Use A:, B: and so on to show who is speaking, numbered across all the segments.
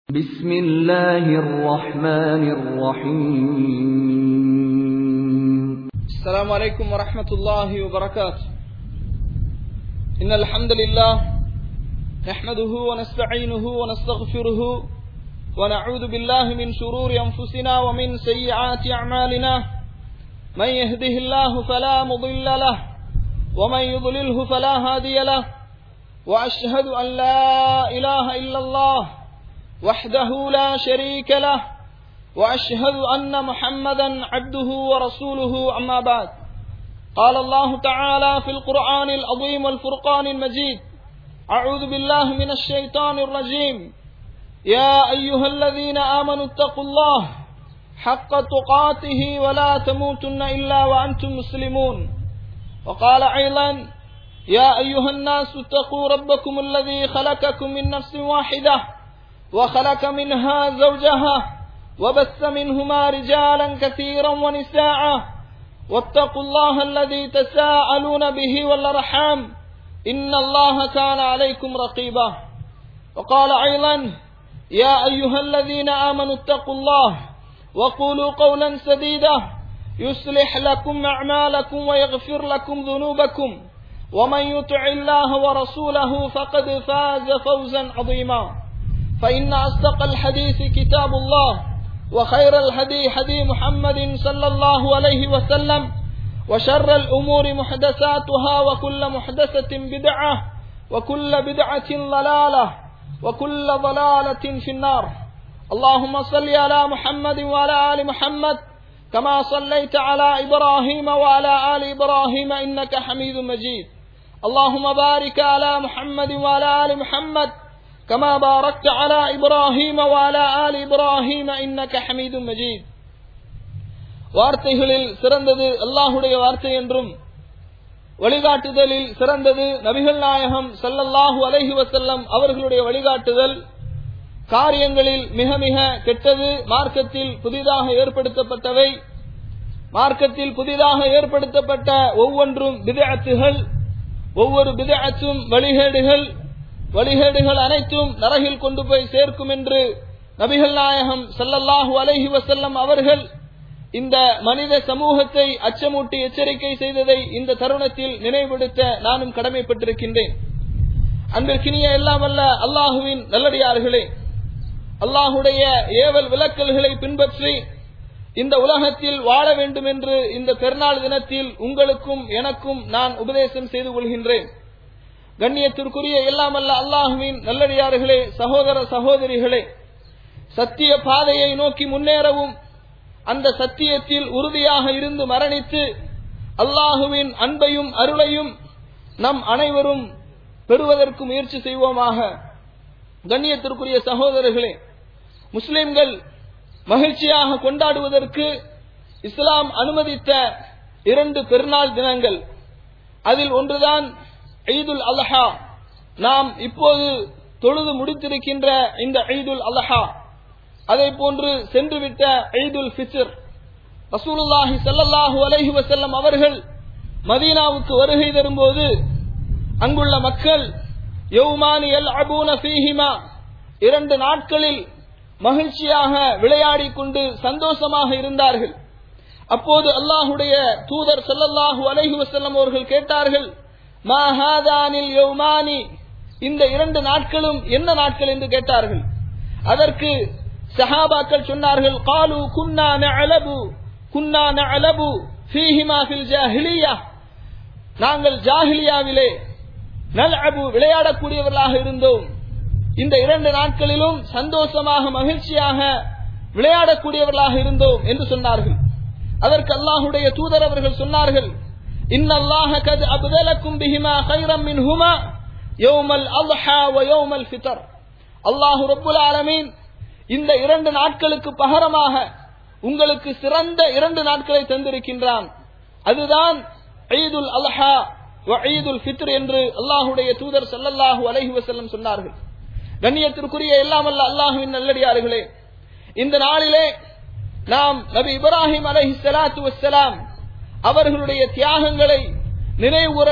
A: بسم الله الرحمن الرحيم
B: السلام عليكم ورحمة الله وبركاته إن الحمد لله نحمده ونستعينه ونستغفره ونعوذ بالله من شرور أنفسنا ومن سيئات أعمالنا من يهده الله فلا مضل له ومن يضلله فلا هادي له وأشهد أن لا إله إلا الله وحده لا شريك له واشهد ان محمدا عبده ورسوله اما بعد قال الله تعالى في القران العظيم والفرقان المجيد اعوذ بالله من الشيطان الرجيم يا ايها الذين امنوا اتقوا الله حق تقاته ولا تموتن الا وانتم مسلمون وقال ايضا يا ايها الناس اتقوا ربكم الذي خلقكم من نفس واحده وخلق منها زوجها وبث منهما رجالا كثيرا ونساء واتقوا الله الذي تساءلون به والارحام ان الله كان عليكم رقيبا وقال ايضا يا ايها الذين امنوا اتقوا الله وقولوا قولا سديدا يصلح لكم اعمالكم ويغفر لكم ذنوبكم ومن يطع الله ورسوله فقد فاز فوزا عظيما فإن أصدق الحديث كتاب الله وخير الهدي هدي محمد صلى الله عليه وسلم وشر الأمور محدثاتها وكل محدثة بدعة وكل بدعة ضلالة وكل ضلالة في النار اللهم صل على محمد وعلى آل محمد كما صليت على إبراهيم وعلى آل إبراهيم إنك حميد مجيد اللهم بارك على محمد وعلى آل محمد كما باركت على إبراهيم وعلى آل إبراهيم إنك حميد مجيد வார்த்தைகளில் சிறந்தது அல்லாஹுடைய வார்த்தை என்றும் வழிகாட்டுதலில் சிறந்தது நபிகள் நாயகம் சல்லல்லாஹு அலஹி வசல்லம் அவர்களுடைய வழிகாட்டுதல் காரியங்களில் மிக மிக கெட்டது மார்க்கத்தில் புதிதாக ஏற்படுத்தப்பட்டவை மார்க்கத்தில் புதிதாக ஏற்படுத்தப்பட்ட ஒவ்வொன்றும் விதஅத்துகள் ஒவ்வொரு விதஅத்தும் வழிகேடுகள் வழிகேடுகள் அனைத்தும் நரகில் கொண்டு போய் சேர்க்கும் என்று நபிகள் நாயகம் சல்லல்லாஹு அலஹி வசல்லம் அவர்கள் இந்த மனித சமூகத்தை அச்சமூட்டி எச்சரிக்கை செய்ததை இந்த தருணத்தில் நினைவுபடுத்த நானும் கடமைப்பட்டிருக்கின்றேன் அன்பிற்கினிய எல்லாம் அல்ல அல்லாஹுவின் நல்லடியார்களே அல்லாஹுடைய ஏவல் விளக்கல்களை பின்பற்றி இந்த உலகத்தில் வாழ வேண்டும் என்று இந்த பெருநாள் தினத்தில் உங்களுக்கும் எனக்கும் நான் உபதேசம் செய்து கொள்கின்றேன் கண்ணியத்திற்குரிய எல்லாம் அல்ல அல்லாஹுவின் நல்லடியார்களே சகோதர சகோதரிகளே சத்திய பாதையை நோக்கி முன்னேறவும் அந்த சத்தியத்தில் உறுதியாக இருந்து மரணித்து அல்லாஹுவின் அன்பையும் அருளையும் நம் அனைவரும் பெறுவதற்கு முயற்சி செய்வோமாக கண்ணியத்திற்குரிய சகோதரர்களே முஸ்லிம்கள் மகிழ்ச்சியாக கொண்டாடுவதற்கு இஸ்லாம் அனுமதித்த இரண்டு பெருநாள் தினங்கள் அதில் ஒன்றுதான் ஈதுல் அல்லஹா நாம் இப்போது தொழுது முடித்திருக்கின்ற இந்த ஈதுல் அல்லஹா அதை போன்று சென்றுவிட்ட ஈதுல் ஃபித்ர் ரசூலுல்லாஹி சல்லல்லாஹு அலைஹி வசல்லம் அவர்கள் மதீனாவுக்கு வருகை தரும்போது அங்குள்ள மக்கள் யௌமானி எல் அபூன ஃபீஹிமா இரண்டு நாட்களில் மகிழ்ச்சியாக விளையாடி கொண்டு சந்தோஷமாக இருந்தார்கள் அப்போது அல்லாஹுடைய தூதர் சல்லல்லாஹு அலைஹி வசல்லம் அவர்கள் கேட்டார்கள் மாஹாதானில் யௌமானி இந்த இரண்டு நாட்களும் என்ன நாட்கள் என்று கேட்டார்கள் அதற்கு சஹாபாக்கள் சொன்னார்கள் காலு குன்னா நஅலபு குன்னா நஅலபு ஃபீஹிமா ஃபில் ஜாஹிலியா நாங்கள் ஜாஹிலியாவிலே நல்அபு விளையாடக்கூடியவர்களாக இருந்தோம் இந்த இரண்டு நாட்களிலும் சந்தோஷமாக மகிழ்ச்சியாக விளையாடக்கூடியவர்களாக இருந்தோம் என்று சொன்னார்கள் அதற்கு அல்லாஹுடைய தூதர் அவர்கள் சொன்னார்கள் إن الله قد أبدلكم بهما خيرا منهما يوم الأضحى ويوم الفطر الله رب العالمين இந்த இரண்டு நாட்களுக்கு பகரமாக உங்களுக்கு சிறந்த இரண்டு நாட்களை தந்திருக்கின்றான் அதுதான் ஈதுல் அல்ஹா ஈதுல் ஃபித்ர் என்று அல்லாஹுடைய தூதர் சல்லல்லாஹு அலைஹி வசல்லம் சொன்னார்கள் கண்ணியத்திற்குரிய எல்லாம் அல்ல அல்லாஹுவின் நல்லடியார்களே இந்த நாளிலே நாம் நபி இப்ராஹிம் அலஹி சலாத்து வசலாம் அவர்களுடைய தியாகங்களை நினைவுகூற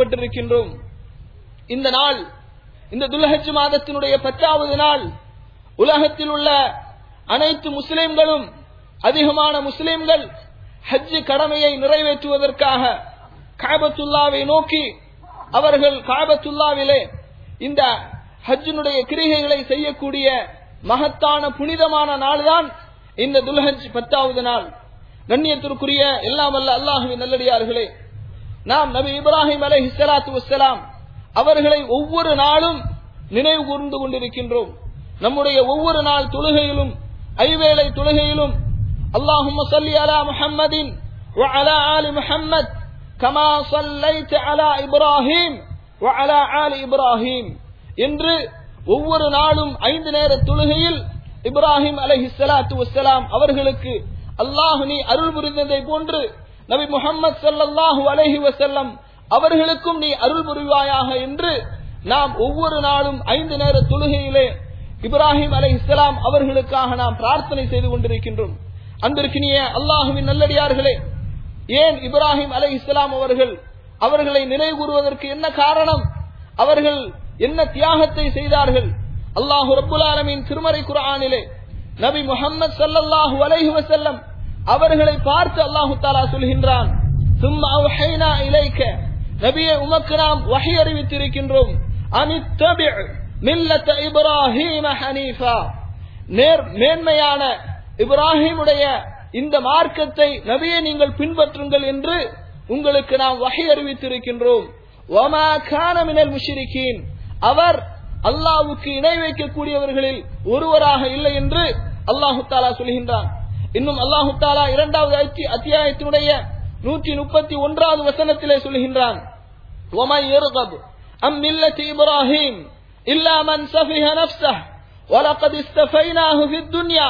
B: கடமைப்பட்டிருக்கின்றோம் இந்த நாள் இந்த துல்ஹஜ் மாதத்தினுடைய பத்தாவது நாள் உலகத்தில் உள்ள அனைத்து முஸ்லிம்களும் அதிகமான முஸ்லிம்கள் ஹஜ் கடமையை நிறைவேற்றுவதற்காக காபத்துல்லாவை நோக்கி அவர்கள் காபத்துல்லாவிலே இந்த ஹஜ்ஜினுடைய கிரிகைகளை செய்யக்கூடிய மகத்தான புனிதமான நாள்தான் இந்த துல்ஹஜ் பத்தாவது நாள் கண்ணியத்திற்குரிய எல்லாம் வல்ல அல்லாஹுவின் நல்லடியார்களே நாம் நபி இப்ராஹிம் அலை ஹிஸ்லாத்து வசலாம் அவர்களை ஒவ்வொரு நாளும் நினைவு கூர்ந்து கொண்டிருக்கின்றோம் நம்முடைய ஒவ்வொரு நாள் தொழுகையிலும் ஐவேளை தொழுகையிலும் அல்லாஹும் சல்லி அலா முஹம்மதின் وعلى آل محمد كما صليت على إبراهيم وعلى آل إبراهيم என்று ஒவ்வொரு நாளும் ஐந்து நேர தொழுகையில் இப்ராஹிம் அலஹி சலாத்து வசலாம் அவர்களுக்கு அல்லாஹு நீ அருள் புரிந்ததை போன்று நபி முகமது சல்லாஹூ அலஹி வசல்லம் அவர்களுக்கும் நீ அருள் புரிவாயாக என்று நாம் ஒவ்வொரு நாளும் ஐந்து நேர தொழுகையிலே இப்ராஹிம் அலை இஸ்லாம் அவர்களுக்காக நாம் பிரார்த்தனை செய்து கொண்டிருக்கின்றோம் அன்பிற்கினிய அல்லாஹுவின் நல்லடியார்களே ஏன் இப்ராஹிம் அலை இஸ்லாம் அவர்கள் அவர்களை நினைவு கூறுவதற்கு என்ன காரணம் அவர்கள் என்ன தியாகத்தை செய்தார்கள் அல்லாஹு ரப்புல் ஆலமின் திருமறை குரானிலே நபி முகமது சல்லல்லாஹு அலைஹி வசல்லம் அவர்களை பார்த்து அல்லாஹு தாலா சொல்கின்றான் சும்மா அவுஹைனா இலைக்க நபியே உமக்கு நாம் வகை அறிவித்திருக்கின்றோம் அனித்தபி மில்லத்த இப்ராஹீம ஹனீஃபா நேர் மேன்மையான இப்ராஹிமுடைய இந்த மார்க்கத்தை நபியை நீங்கள் பின்பற்றுங்கள் என்று உங்களுக்கு நாம் வகை அறிவித்திருக்கின்றோம் ஒமா கான மினல் முஷிரிக்கீன் அவர் அல்லாவுக்கு இணை வைக்கக்கூடியவர்களில் ஒருவராக இல்லை என்று அல்லாஹு தாலா சொல்கின்றான் இன்னும் அல்லாஹு தாலா இரண்டாவது அத்தி- அத்தியாயத்தினுடைய நூற்றி முப்பத்தி ஒன்றாவது வசனத்திலே சொல்கின்றான் ومن يرغب عن ملة إبراهيم إلا من سفه نفسه ولقد استفيناه في الدنيا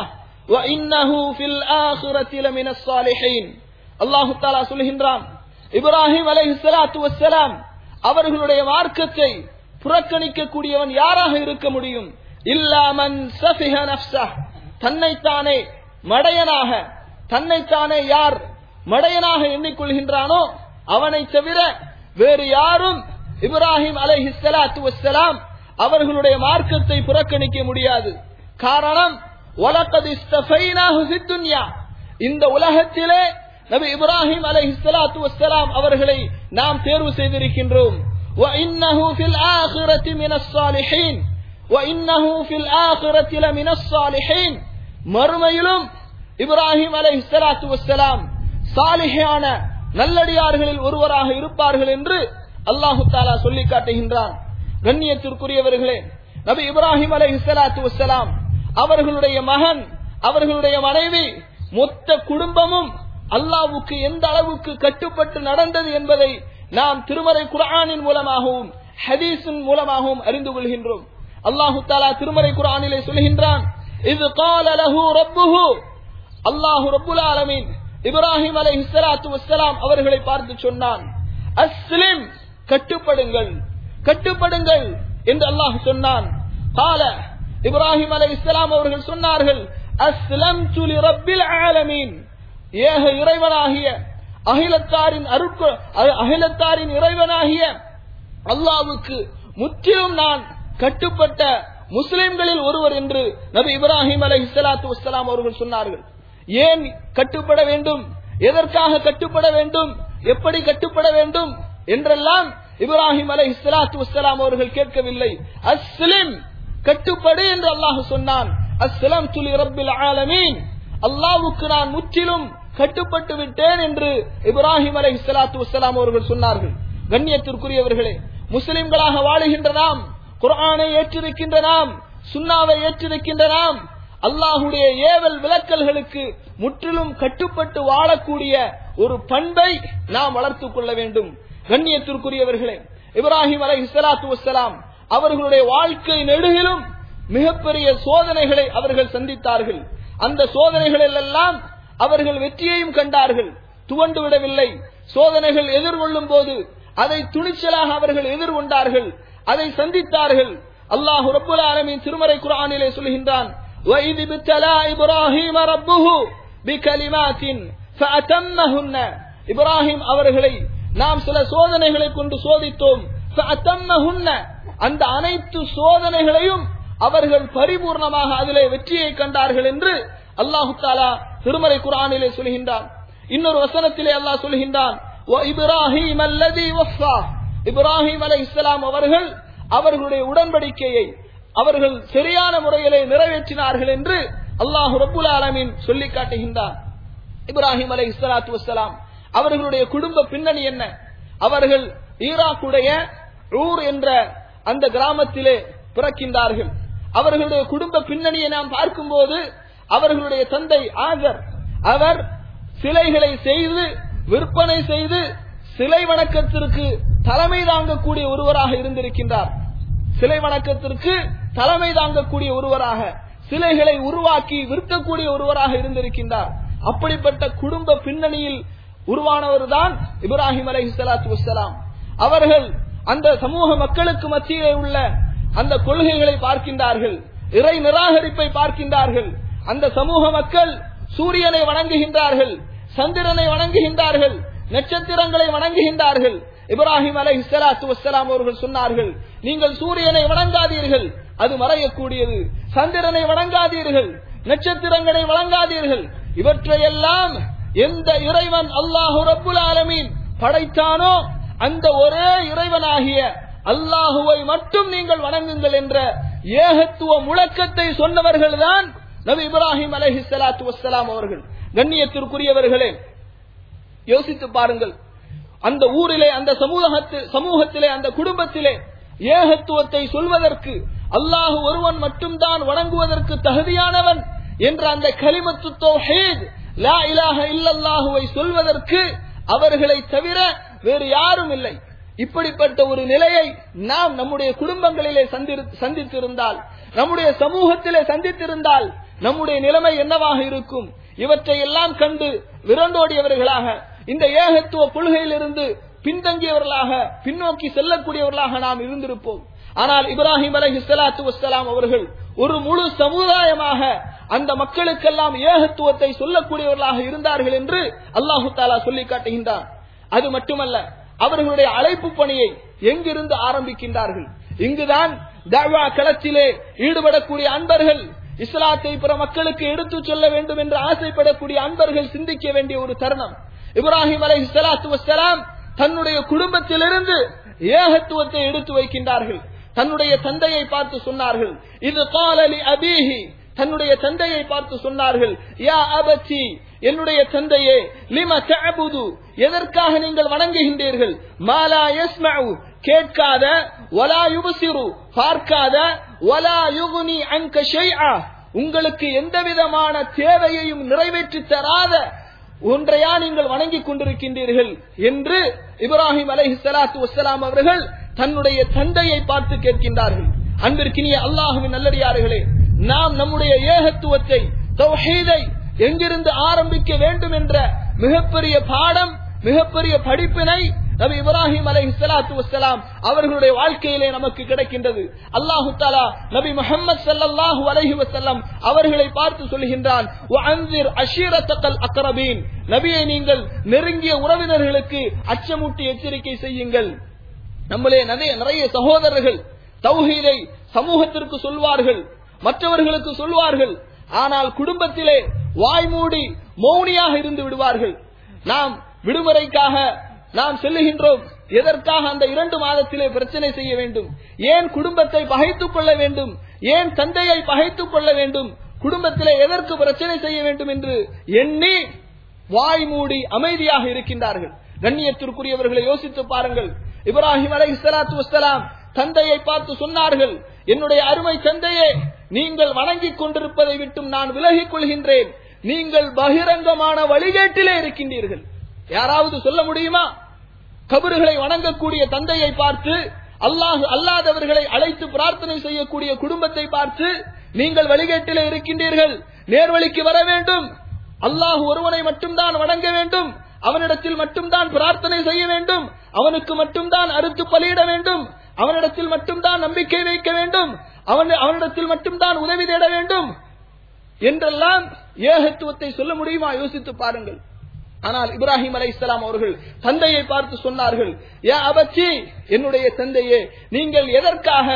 B: وإنه في الآخرة لمن الصالحين الله تعالى சொல்கின்றான் இப்ராஹிம் அலைஹி ஸலாத்து வஸ்ஸலாம் அவர்களுடைய மார்க்கத்தை புறக்கணிக்கக்கூடியவன் யாராக இருக்க முடியும் இல்லாமன் சஃபிஹ நஃப்ஸஹ் தன்னைத்தானே மடையனாக தன்னைத்தானே யார் மடையனாக எண்ணிக்கொள்கின்றானோ அவனை தவிர வேறு யாரும் இப்ராஹிம் அலைஹி ஸலாத்து வஸ்ஸலாம் அவர்களுடைய மார்க்கத்தை புறக்கணிக்க முடியாது காரணம் வலக்கத் இஸ்தஃபைனாஹு ஃபித் துன்யா இந்த உலகத்திலே நபி இப்ராஹிம் அலைஹி ஸலாத்து வஸ்ஸலாம் அவர்களை நாம் தேர்வு செய்திருக்கின்றோம் وإنه في الآخرة من الصالحين وإنه في الآخرة لمن الصالحين மறுமையிலும் இப்ராஹிம் அலைஹி ஸலாத்து வஸ்ஸலாம் சாலிஹான நல்லடியார்களில் ஒருவராக இருப்பார்கள் என்று அல்லாஹு தாலா சொல்லி காட்டுகின்றான் கண்ணியத்திற்குரியவர்களே நபி இப்ராஹிம் அலைஹி ஸலாத்து வஸ்ஸலாம் அவர்களுடைய மகன் அவர்களுடைய மனைவி மொத்த குடும்பமும் அல்லாஹ்வுக்கு எந்த அளவுக்கு கட்டுப்பட்டு நடந்தது என்பதை நாம் திருமறை குர்ஆனின் மூலமாகவும் ஹதீஸின் மூலமாகவும் அறிந்து கொள்கின்றோம் அல்லாஹு தாலா திருமறை குர்ஆனிலே சொல்கின்றான் இது கால லஹு ரப்புஹு அல்லாஹு ரப்புல் ஆலமீன் இப்ராஹிம் அலைஹி ஸலாத்து வஸ்ஸலாம் அவர்களை பார்த்து சொன்னான் அஸ்லிம் கட்டுப்படுங்கள் கட்டுப்படுங்கள் என்று அல்லாஹ் சொன்னான் கால இப்ராஹிம் அலைஹி ஸலாம் அவர்கள் சொன்னார்கள் அஸ்லம்து லிரப்பில் ஆலமீன் ஏக இறைவனாகிய அகிலத்தாரின் அருட்கு அ- அகிலத்தாரின் இறைவனாகிய அல்லாவுக்கு முற்றிலும் நான் கட்டுப்பட்ட முஸ்லிம்களில் ஒருவர் என்று நபி இப்ராஹிம் அலை இஸ்லாத்து வஸ்லாம் அவர்கள் சொன்னார்கள் ஏன் கட்டுப்பட வேண்டும் எதற்காக கட்டுப்பட வேண்டும் எப்படி கட்டுப்பட வேண்டும் என்றெல்லாம் இப்ராஹிம் அலை இஸ்லாத்து வஸ்லாம் அவர்கள் கேட்கவில்லை அஸ்லிம் கட்டுப்படு என்று அல்லாஹ் சொன்னான் அஸ்லாம் துலி ரப்பில் ஆலமீன் அல்லாவுக்கு நான் முற்றிலும் கட்டுப்பட்டு விட்டேன் என்று இப்ராஹிம் அலை இஸ்லாத்து வஸ்லாம் அவர்கள் சொன்னார்கள் கண்ணியத்திற்குரியவர்களே முஸ்லிம்களாக வாழுகின்ற நாம் குர்ஆனை ஏற்றிருக்கின்ற நாம் சுன்னாவை ஏற்றிருக்கின்ற நாம் அல்லாஹுடைய ஏவல் விளக்கல்களுக்கு முற்றிலும் கட்டுப்பட்டு வாழக்கூடிய ஒரு பண்பை நாம் வளர்த்துக் கொள்ள வேண்டும் கண்ணியத்திற்குரியவர்களே இப்ராஹிம் அலை இஸ்லாத்து வஸ்லாம் அவர்களுடைய வாழ்க்கை நெடுகிலும் மிகப்பெரிய சோதனைகளை அவர்கள் சந்தித்தார்கள் அந்த சோதனைகளில் எல்லாம் அவர்கள் வெற்றியையும் கண்டார்கள் துவண்டு விடவில்லை சோதனைகள் எதிர்கொள்ளும் போது அதை துணிச்சலாக அவர்கள் எதிர்கொண்டார்கள் அதை சந்தித்தார்கள் அல்லாஹ் ரப்புல் ஆலமீன் திருமறை குர்ஆனிலே சொல்கின்றான் وَإِذِ ابْتَلَى إِبْرَاهِيمَ رَبُّهُ بِكَلِمَاتٍ فَأَتَمَّهُنَّ இப்ராஹிம் அவர்களை நாம் சில சோதனைகளை கொண்டு சோதித்தோம் فَأَتَمَّهُنَّ அந்த அனைத்து சோதனைகளையும் அவர்கள் பரிபூர்ணமாக அதிலே வெற்றியை கண்டார்கள் என்று அல்லாஹு தாலா திருமறை குரானிலே சொல்கின்றான் இன்னொரு வசனத்திலே அல்லாஹ் சொல்கின்றான் இப்ராஹிம் அல்லதி வஃபா இப்ராஹிம் அலை இஸ்லாம் அவர்கள் அவர்களுடைய உடன்படிக்கையை அவர்கள் சரியான முறையிலே நிறைவேற்றினார்கள் என்று அல்லாஹு ரபுல் ஆலமின் சொல்லி காட்டுகின்றார் இப்ராஹிம் அலை இஸ்லாத்து வசலாம் அவர்களுடைய குடும்ப பின்னணி என்ன அவர்கள் ஈராக்குடைய ஊர் என்ற அந்த கிராமத்திலே பிறக்கின்றார்கள் அவர்களுடைய குடும்ப பின்னணியை நாம் பார்க்கும்போது அவர்களுடைய தந்தை ஆகர் அவர் சிலைகளை செய்து விற்பனை செய்து சிலை வணக்கத்திற்கு தலைமை தாங்கக்கூடிய ஒருவராக இருந்திருக்கின்றார் சிலை வணக்கத்திற்கு தலைமை தாங்கக்கூடிய ஒருவராக சிலைகளை உருவாக்கி விற்கக்கூடிய ஒருவராக இருந்திருக்கின்றார் அப்படிப்பட்ட குடும்ப பின்னணியில் உருவானவர் தான் இப்ராஹிம் அலஹி சலாத்து வசலாம் அவர்கள் அந்த சமூக மக்களுக்கு மத்தியிலே உள்ள அந்த கொள்கைகளை பார்க்கின்றார்கள் இறை நிராகரிப்பை பார்க்கின்றார்கள் அந்த சமூக மக்கள் சூரியனை வணங்குகின்றார்கள் சந்திரனை வணங்குகின்றார்கள் நட்சத்திரங்களை வணங்குகின்றார்கள் இப்ராஹிம் அலை இஸ்லாத்து வசலாம் அவர்கள் சொன்னார்கள் நீங்கள் சூரியனை வணங்காதீர்கள் அது மறையக்கூடியது சந்திரனை வணங்காதீர்கள் நட்சத்திரங்களை வணங்காதீர்கள் இவற்றையெல்லாம் எந்த இறைவன் அல்லாஹு ரப்புல் ஆலமீன் படைத்தானோ அந்த ஒரே இறைவனாகிய அல்லாஹுவை மட்டும் நீங்கள் வணங்குங்கள் என்ற ஏகத்துவ முழக்கத்தை சொன்னவர்கள் தான் நபி இப்ராஹிம் அலஹி சலாத்து வசலாம் அவர்கள் கண்ணியத்திற்குரியவர்களே யோசித்து பாருங்கள் அந்த ஊரிலே அந்த சமூகத்து சமூகத்திலே அந்த குடும்பத்திலே ஏகத்துவத்தை சொல்வதற்கு அல்லாஹு ஒருவன் மட்டும்தான் வணங்குவதற்கு தகுதியானவன் என்ற அந்த கலிமத்து தௌஹீத் லா இலாஹ இல்லல்லாஹுவை சொல்வதற்கு அவர்களை தவிர வேறு யாரும் இல்லை இப்படிப்பட்ட ஒரு நிலையை நாம் நம்முடைய குடும்பங்களிலே சந்தித்திருந்தால் நம்முடைய சமூகத்திலே சந்தித்திருந்தால் நம்முடைய நிலைமை என்னவாக இருக்கும் இவற்றை எல்லாம் கண்டு விரண்டோடியவர்களாக இந்த ஏகத்துவ கொள்கையிலிருந்து பின்தங்கியவர்களாக பின்னோக்கி செல்லக்கூடியவர்களாக நாம் இருந்திருப்போம் ஆனால் இப்ராஹிம் அலஹி சலாத்து வசலாம் அவர்கள் ஒரு முழு சமுதாயமாக அந்த மக்களுக்கெல்லாம் ஏகத்துவத்தை சொல்லக்கூடியவர்களாக இருந்தார்கள் என்று அல்லாஹு தாலா சொல்லி காட்டுகின்றார் அது மட்டுமல்ல அவர்களுடைய அழைப்பு பணியை எங்கிருந்து ஆரம்பிக்கின்றார்கள் இங்குதான் தாவா களத்திலே ஈடுபடக்கூடிய அன்பர்கள் இஸ்லாத்தை பிற மக்களுக்கு எடுத்து சொல்ல வேண்டும் என்று ஆசைப்படக்கூடிய அன்பர்கள் சிந்திக்க வேண்டிய ஒரு தருணம் இப்ராஹிம் அலை சலாத்து வசலாம் தன்னுடைய குடும்பத்திலிருந்து ஏகத்துவத்தை எடுத்து வைக்கின்றார்கள் தன்னுடைய தந்தையை பார்த்து சொன்னார்கள் இது காலலி அபீஹி தன்னுடைய தந்தையை பார்த்து சொன்னார்கள் யா அபச்சி என்னுடைய தந்தையே லிம தஅபுது எதற்காக நீங்கள் வணங்குகின்றீர்கள் மாலா யஸ்மஉ கேட்காத வலா யுபசிரு பார்க்காத வலா யுகுனி அன்க ஷைஆ உங்களுக்கு எந்த விதமான தேவையையும் நிறைவேற்றி தராத ஒன்றையா நீங்கள் வணங்கிக் கொண்டிருக்கின்றீர்கள் என்று இப்ராஹிம் அலைஹி ஸலாத்து வஸ்ஸலாம் அவர்கள் தன்னுடைய தந்தையை பார்த்து கேட்கின்றார்கள் அன்பிற்கினிய அல்லாஹுவின் நல்லடியார்களே நாம் நம்முடைய ஏகத்துவத்தை தௌஹீதை எங்கிருந்து ஆரம்பிக்க வேண்டும் என்ற மிகப்பெரிய பாடம் மிகப்பெரிய படிப்பினை நபி இப்ராஹிம் அலை சலாத்து வசலாம் அவர்களுடைய வாழ்க்கையிலே நமக்கு கிடைக்கின்றது அல்லாஹு தாலா நபி முகமது சல்லாஹூ அலஹி வசல்லம் அவர்களை பார்த்து சொல்கின்றான் அக்ரபீன் நபியை நீங்கள் நெருங்கிய உறவினர்களுக்கு அச்சமூட்டி எச்சரிக்கை செய்யுங்கள் நம்மளே நிறைய நிறைய சகோதரர்கள் தௌஹீதை சமூகத்திற்கு சொல்வார்கள் மற்றவர்களுக்கு சொல்வார்கள் ஆனால் குடும்பத்திலே வாய்மூடி மௌனியாக இருந்து விடுவார்கள் நாம் விடுமுறைக்காக நாம் செல்லுகின்றோம் எதற்காக அந்த இரண்டு மாதத்திலே பிரச்சனை செய்ய வேண்டும் ஏன் குடும்பத்தை பகைத்துக் கொள்ள வேண்டும் ஏன் தந்தையை பகைத்துக் கொள்ள வேண்டும் குடும்பத்திலே எதற்கு பிரச்சனை செய்ய வேண்டும் என்று எண்ணி வாய் மூடி அமைதியாக இருக்கின்றார்கள் கண்ணியத்திற்குரியவர்களை யோசித்து பாருங்கள் இப்ராஹிம் அலை இஸ்லாத்து வஸ்லாம் தந்தையை பார்த்து சொன்னார்கள் என்னுடைய அருமை தந்தையே நீங்கள் வணங்கிக் கொண்டிருப்பதை விட்டும் நான் விலகிக் கொள்கின்றேன் நீங்கள் பகிரங்கமான வழிகேட்டிலே இருக்கின்றீர்கள் யாராவது சொல்ல முடியுமா கபறுகளை வணங்கக்கூடிய தந்தையை பார்த்து அல்லாஹ் அல்லாதவர்களை அழைத்து பிரார்த்தனை செய்யக்கூடிய குடும்பத்தை பார்த்து நீங்கள் வழிகேட்டிலே இருக்கின்றீர்கள் நேர்வழிக்கு வர வேண்டும் அல்லாஹ் ஒருவனை மட்டும்தான் வணங்க வேண்டும் அவனிடத்தில் மட்டும்தான் பிரார்த்தனை செய்ய வேண்டும் அவனுக்கு மட்டும்தான் அறுத்து பலியிட வேண்டும் அவனிடத்தில் மட்டும்தான் நம்பிக்கை வைக்க வேண்டும் அவன் அவனிடத்தில் மட்டும்தான் உதவி தேட வேண்டும் என்றெல்லாம் ஏகத்துவத்தை சொல்ல முடியுமா யோசித்து பாருங்கள் ஆனால் இப்ராஹிம் அலை இஸ்லாம் அவர்கள் தந்தையை பார்த்து சொன்னார்கள் ஏ அபச்சி என்னுடைய தந்தையே நீங்கள் எதற்காக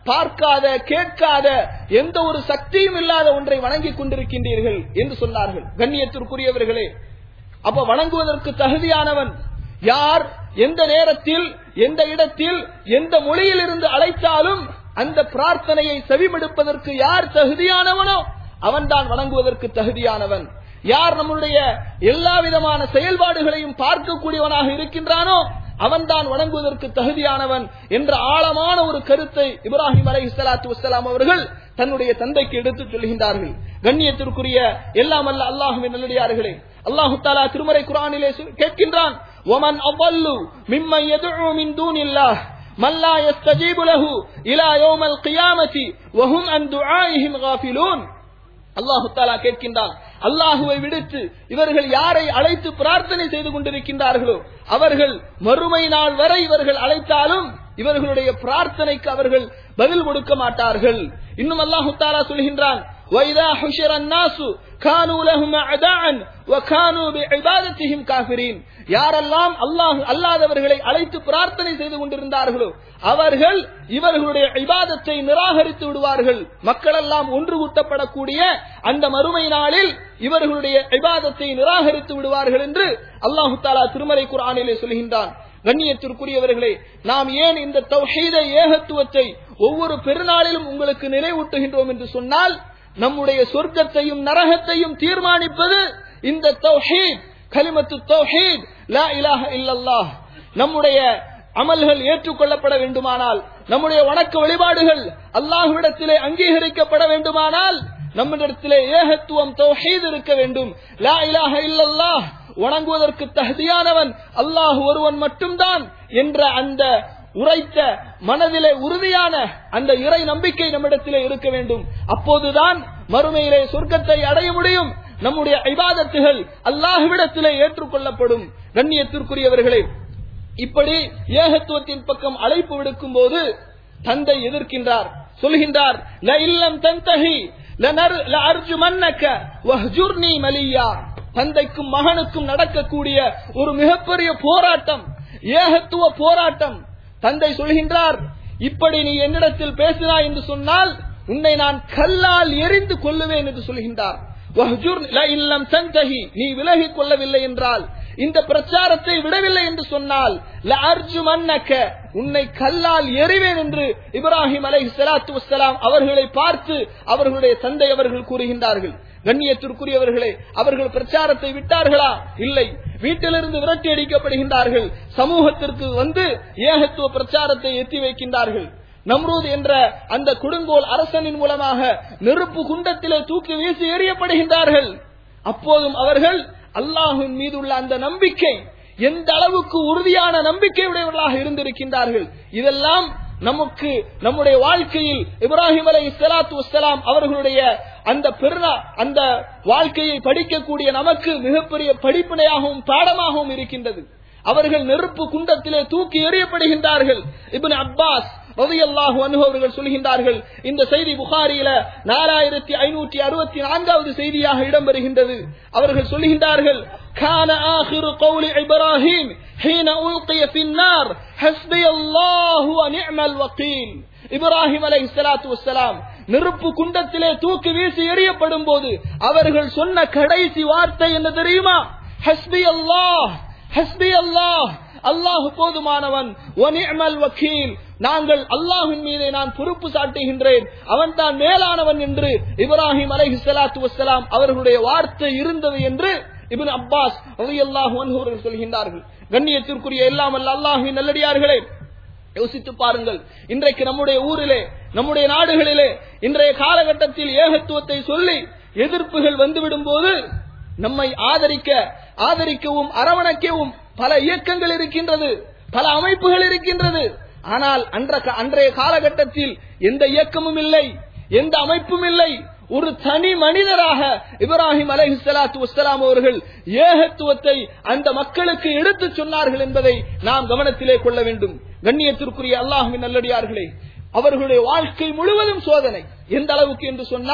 B: பார்க்காத கேட்காத எந்த ஒரு சக்தியும் இல்லாத ஒன்றை வணங்கிக் கொண்டிருக்கின்றீர்கள் என்று சொன்னார்கள் கண்ணியத்திற்குரியவர்களே அப்ப வணங்குவதற்கு தகுதியானவன் யார் எந்த நேரத்தில் எந்த இடத்தில் எந்த மொழியில் இருந்து அழைத்தாலும் அந்த பிரார்த்தனையை செவிமடுப்பதற்கு யார் தகுதியானவனோ அவன்தான் வணங்குவதற்கு தகுதியானவன் யார் நம்முடைய எல்லா விதமான செயல்பாடுகளையும் பார்க்கக்கூடியவனாக இருக்கின்றானோ அவன்தான் வணங்குவதற்கு தகுதியானவன் என்ற ஆழமான ஒரு கருத்தை இப்ராஹிம் அலை சலாத்து வசலாம் அவர்கள் தன்னுடைய தந்தைக்கு எடுத்துச் சொல்கின்றார்கள் கண்ணியத்திற்குரிய எல்லாம் அல்ல அல்லாஹுவின் நல்லடியார்களே அல்லாஹு தாலா திருமறை குரானிலே சொல்- கேட்கின்றான் ஒமன் அவ்வல்லு மிம்மை எதுழு மின் தூனில்லாஹ் من لا يستجيب له إلى يوم القيامة وهم عن دعائهم غافلون அல்லாஹு தாலா கேட்கின்றான் அல்லாஹுவை விடுத்து இவர்கள் யாரை அழைத்து பிரார்த்தனை செய்து கொண்டிருக்கின்றார்களோ அவர்கள் மறுமை நாள் வரை இவர்கள் அழைத்தாலும் இவர்களுடைய பிரார்த்தனைக்கு அவர்கள் பதில் கொடுக்க மாட்டார்கள் இன்னும் அல்லாஹு தாலா சொல்கின்றான் وَإِذَا حُشِرَ النَّاسُ كَانُوا لَهُمْ أَعْدَاءً وَكَانُوا بِعِبَادَتِهِمْ كَافِرِينَ யாரெல்லாம் அல்லாஹ் அல்லாதவர்களை அழைத்து பிரார்த்தனை செய்து கொண்டிருந்தார்களோ அவர்கள் இவர்களுடைய இபாதத்தை நிராகரித்து விடுவார்கள் மக்களெல்லாம் ஒன்று கூட்டப்படக்கூடிய அந்த மறுமை நாளில் இவர்களுடைய இபாதத்தை நிராகரித்து விடுவார்கள் என்று அல்லாஹு தாலா திருமறை குர்ஆனிலே சொல்கின்றான் கண்ணியத்திற்குரியவர்களே நாம் ஏன் இந்த தௌஹீத ஏகத்துவத்தை ஒவ்வொரு பெருநாளிலும் உங்களுக்கு நினைவூட்டுகின்றோம் என்று சொன்னால் நம்முடைய சொர்க்கத்தையும் நரகத்தையும் தீர்மானிப்பது இந்த தௌஹீத் கலிமத்து தௌஹீத் லா இலாஹ இல்லல்லாஹ் நம்முடைய அமல்கள் ஏற்றுக்கொள்ளப்பட வேண்டுமானால் நம்முடைய வணக்க வழிபாடுகள் அல்லாஹ்விடத்திலே அங்கீகரிக்கப்பட வேண்டுமானால் நம்மிடத்திலே ஏகத்துவம் தௌஹீத் இருக்க வேண்டும் லா இலாஹ இல்லல்லாஹ் வணங்குவதற்கு தகுதியானவன் அல்லாஹ் ஒருவன் மட்டும்தான் என்ற அந்த உரைத்த மனதிலே உறுதியான அந்த இறை நம்பிக்கை நம்மிடத்திலே இருக்க வேண்டும் அப்போதுதான் மறுமையிலே சொர்க்கத்தை அடைய முடியும் நம்முடைய இபாதத்துகள் அல்லாஹ்விடத்திலே ஏற்றுக்கொள்ளப்படும் கண்ணியத்திற்குரியவர்களே இப்படி ஏகத்துவத்தின் பக்கம் அழைப்பு விடுக்கும் போது தந்தை எதிர்க்கின்றார் சொல்கின்றார் "ல இல்லம் தந்தஹி லனர்- லஅர்ஜுமன்னக வஹ்ஜுர்னி மலியா." தந்தைக்கும் மகனுக்கும் நடக்கக்கூடிய ஒரு மிகப்பெரிய போராட்டம் ஏகத்துவ போராட்டம் தந்தை சொல்கின்றார் இப்படி நீ என்னிடத்தில் பேசினாய் என்று சொன்னால் உன்னை நான் கல்லால் எரிந்து கொள்ளுவேன் என்று சொல்கின்றார் "வஹ்ஜுர் ல இல்லம் தந்தஹி." நீ விலகிக் கொள்ளவில்லை என்றால் இந்த பிரச்சாரத்தை விடவில்லை என்று சொன்னால் "லஅர்ஜுமன்னக." உன்னை கல்லால் எறிவேன் என்று இப்ராஹிம் அலை சலாத்து வசலாம் அவர்களை பார்த்து அவர்களுடைய தந்தை அவர்கள் கூறுகின்றார்கள் கண்ணியத்திற்குரியவர்களே அவர்கள் பிரச்சாரத்தை விட்டார்களா இல்லை வீட்டிலிருந்து விரட்டி அடிக்கப்படுகின்றார்கள் சமூகத்திற்கு வந்து ஏகத்துவ பிரச்சாரத்தை எத்தி வைக்கின்றார்கள் நம்ரூத் என்ற அந்த கொடுங்கோல் அரசனின் மூலமாக நெருப்பு குண்டத்திலே தூக்கி வீசி எறியப்படுகின்றார்கள் அப்போதும் அவர்கள் அல்லாஹின் மீது உள்ள அந்த நம்பிக்கை எந்த அளவுக்கு உறுதியான நம்பிக்கை உடையவர்களாக இருந்திருக்கின்றார்கள் இதெல்லாம் நமக்கு நம்முடைய வாழ்க்கையில் இப்ராஹிம் அலை சலாத்து வசலாம் அவர்களுடைய அந்த பெருநா அந்த வாழ்க்கையை படிக்கக்கூடிய நமக்கு மிகப்பெரிய படிப்பினையாகவும் பாடமாகவும் இருக்கின்றது அவர்கள் நெருப்பு குண்டத்திலே தூக்கி எறியப்படுகின்றார்கள் இப்னு அப்பாஸ் ரலியல்லாஹு அன்ஹு அவர்கள் சொல்கின்றார்கள் இந்த செய்தி புகாரியில நாலாயிரத்தி ஐநூற்றி அறுபத்தி நான்காவது செய்தியாக இடம்பெறுகின்றது அவர்கள் சொல்கின்றார்கள் كان آخر قول إبراهيم حين ألقي في النار حسبي الله ونعم الوكيل இப்ராஹிம் அலை சலாத்து வசலாம் நெருப்பு குண்டத்திலே தூக்கி வீசி எறியப்படும் போது அவர்கள் சொன்ன கடைசி வார்த்தை என்ன தெரியுமா ஹஸ்பி அல்லாஹ் ஹஸ்பி அல்லாஹ் அல்லாஹ் போதுமானவன் ஒனிமல் வக்கீல் நாங்கள் அல்லாஹின் மீதே நான் பொறுப்பு சாட்டுகின்றேன் அவன் தான் மேலானவன் என்று இப்ராஹிம் அலை சலாத்து வசலாம் அவர்களுடைய வார்த்தை இருந்தது என்று இபின் அப்பாஸ் ரலியல்லாஹு அன்ஹு அவர்கள் சொல்கின்றார்கள் கண்ணியத்திற்குரிய எல்லாம் அல்ல அல்லாஹின் நல்லடியார்களே யோசித்து பாருங்கள் இன்றைக்கு நம்முடைய ஊரிலே நம்முடைய நாடுகளிலே இன்றைய காலகட்டத்தில் ஏகத்துவத்தை சொல்லி எதிர்ப்புகள் வந்துவிடும் போது நம்மை ஆதரிக்க ஆதரிக்கவும் அரவணைக்கவும் பல இயக்கங்கள் இருக்கின்றது பல அமைப்புகள் இருக்கின்றது ஆனால் அன்ற அன்றைய காலகட்டத்தில் எந்த இயக்கமும் இல்லை எந்த அமைப்பும் இல்லை ஒரு தனி மனிதராக இப்ராஹிம் அலஹி சலாத்து வசலாம் அவர்கள் ஏகத்துவத்தை அந்த மக்களுக்கு எடுத்துச் சொன்னார்கள் என்பதை நாம் கவனத்திலே கொள்ள வேண்டும் கண்ணியத்திற்குரிய அல்லாஹுவின் நல்லடியார்களே அவர்களுடைய வாழ்க்கை முழுவதும் சோதனை எந்த அளவுக்கு என்று சொன்னால்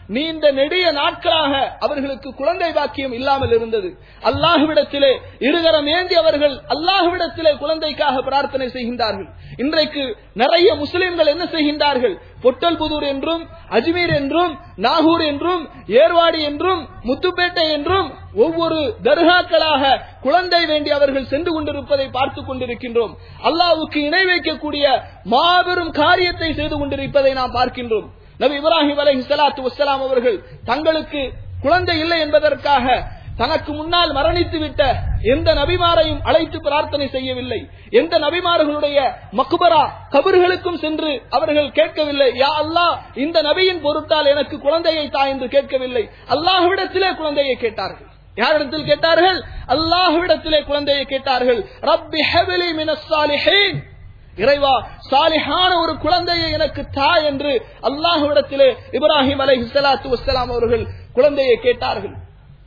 B: நீண்ட நெடிய நாட்களாக அவர்களுக்கு குழந்தை பாக்கியம் இல்லாமல் இருந்தது அல்லாஹுவிடத்திலே இருகரம் ஏந்தி அவர்கள் அல்லாஹுவிடத்திலே குழந்தைக்காக பிரார்த்தனை செய்கின்றார்கள் இன்றைக்கு நிறைய முஸ்லிம்கள் என்ன செய்கின்றார்கள் பொட்டல்புதூர் என்றும் அஜ்மீர் என்றும் நாகூர் என்றும் ஏர்வாடி என்றும் முத்துப்பேட்டை என்றும் ஒவ்வொரு தர்காக்களாக குழந்தை வேண்டி அவர்கள் சென்று கொண்டிருப்பதை பார்த்து கொண்டிருக்கின்றோம் அல்லாவுக்கு இணை வைக்கக்கூடிய மாபெரும் காரியத்தை செய்து கொண்டிருப்பதை நாம் பார்க்கின்றோம் நபி இப்ராஹிம் அலை சலாத்து வசலாம் அவர்கள் தங்களுக்கு குழந்தை இல்லை என்பதற்காக தனக்கு முன்னால் மரணித்து விட்ட எந்த நபிமாரையும் அழைத்து பிரார்த்தனை செய்யவில்லை எந்த நபிமார்களுடைய மக்குபரா கபர்களுக்கும் சென்று அவர்கள் கேட்கவில்லை யா அல்லாஹ் இந்த நபியின் பொருட்டால் எனக்கு குழந்தையை தா என்று கேட்கவில்லை அல்லாஹ்விடத்திலே குழந்தையை கேட்டார்கள் யாரிடத்தில் கேட்டார்கள் அல்லாஹ்விடத்திலே குழந்தையை கேட்டார்கள் ரப்பி ஹெவலி மினஸ் சாலிஹீன் இறைவா சாலிஹான ஒரு குழந்தையை எனக்கு தா என்று அல்லாஹுவிடத்திலே இப்ராஹிம் அலை சலாத்து வசலாம் அவர்கள் குழந்தையை கேட்டார்கள்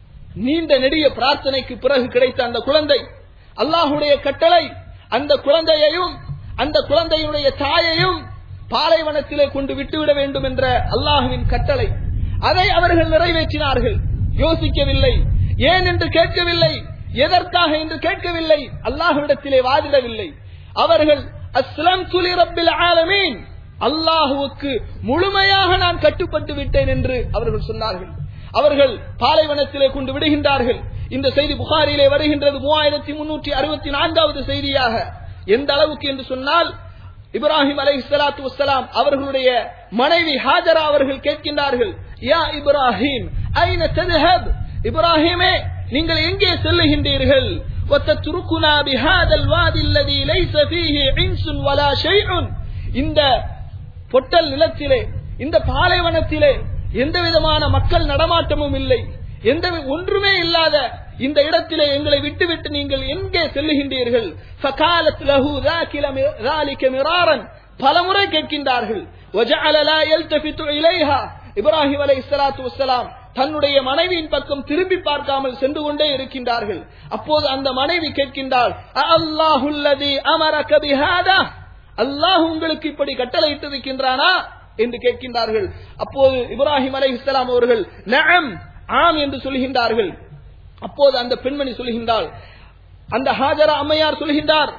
B: நீண்ட நெடிய பிரார்த்தனைக்கு பிறகு கிடைத்த அந்த குழந்தை அல்லாஹுடைய கட்டளை அந்த குழந்தையையும் அந்த குழந்தையுடைய தாயையும் பாலைவனத்திலே கொண்டு விட்டுவிட வேண்டும் என்ற அல்லாஹுவின் கட்டளை அதை அவர்கள் நிறைவேற்றினார்கள் யோசிக்கவில்லை ஏன் என்று கேட்கவில்லை எதற்காக என்று கேட்கவில்லை அல்லாஹுவிடத்திலே வாதிடவில்லை அவர்கள் அஸ்லம் துலி ரப்பில் ஆலமீன் அல்லாஹுவுக்கு முழுமையாக நான் கட்டுப்பட்டு விட்டேன் என்று அவர்கள் சொன்னார்கள் அவர்கள் பாலைவனத்திலே கொண்டு விடுகின்றார்கள் இந்த செய்தி புகாரிலே வருகின்றது மூவாயிரத்தி முன்னூற்றி அறுபத்தி நான்காவது செய்தியாக எந்த அளவுக்கு என்று சொன்னால் இப்ராஹிம் அலை சலாத்து வசலாம் அவர்களுடைய மனைவி ஹாஜரா அவர்கள் கேட்கின்றார்கள் யா இப்ராஹிம் ஐன ததுஹப் இப்ராஹிமே நீங்கள் எங்கே செல்லுகின்றீர்கள் وتتركنا بهذا الوادي الذي ليس فيه انس ولا شيء இந்த பொட்டல் நிலத்திலே இந்த பாலைவனத்திலே எந்த விதமான மக்கள் நடமாட்டமும் இல்லை எந்த ஒன்றுமே இல்லாத இந்த இடத்திலே எங்களை விட்டுவிட்டு நீங்கள் எங்கே செல்லுகின்றீர்கள் فقالت له ذلك مرارا பலமுறை கேட்கின்றார்கள் وجعل لا يلتفت اليها இப்ராஹிம் அலை இஸ்லாத்து வசலாம் தன்னுடைய மனைவியின் பக்கம் திரும்பி பார்க்காமல் சென்று கொண்டே இருக்கின்றார்கள் அப்போது அந்த மனைவி கேட்கின்றாள் அல்லாஹுல்லதி அமர கபிஹாதா அல்லாஹ் உங்களுக்கு இப்படி கட்டளை இட்டிருக்கின்றானா என்று கேட்கின்றார்கள் அப்போது இப்ராஹிம் அலை இஸ்லாம் அவர்கள் நம் ஆம் என்று சொல்கின்றார்கள் அப்போது அந்த பெண்மணி சொல்கின்றாள் அந்த ஹாஜரா அம்மையார் சொல்கின்றார்